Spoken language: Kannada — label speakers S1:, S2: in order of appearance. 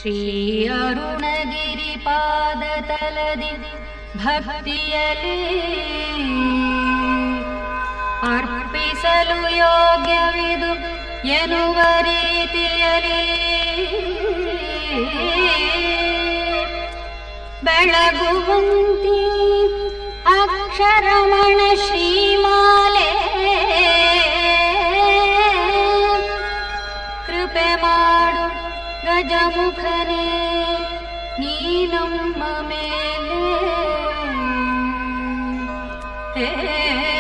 S1: ಶ್ರೀ ಅರುಣಗಿರಿ ಪಾದ ತಲದಿ ಭಕ್ತಿಯಲಿ ಅರ್ಪಿಸಲು ಯೋಗ್ಯವಿದು ಎನ್ನುವ ರೀತಿಯಲಿ ಬೆಳಗುವಂತಿ ಅಕ್ಷರಮಣ ಶ್ರೀಮಾಲೆ ಕೃಪೆ ಮಾಡು ಗಜಮುಖನೇ ನೀ ನಮ್ಮ ಮೇಲೆ ಹೇ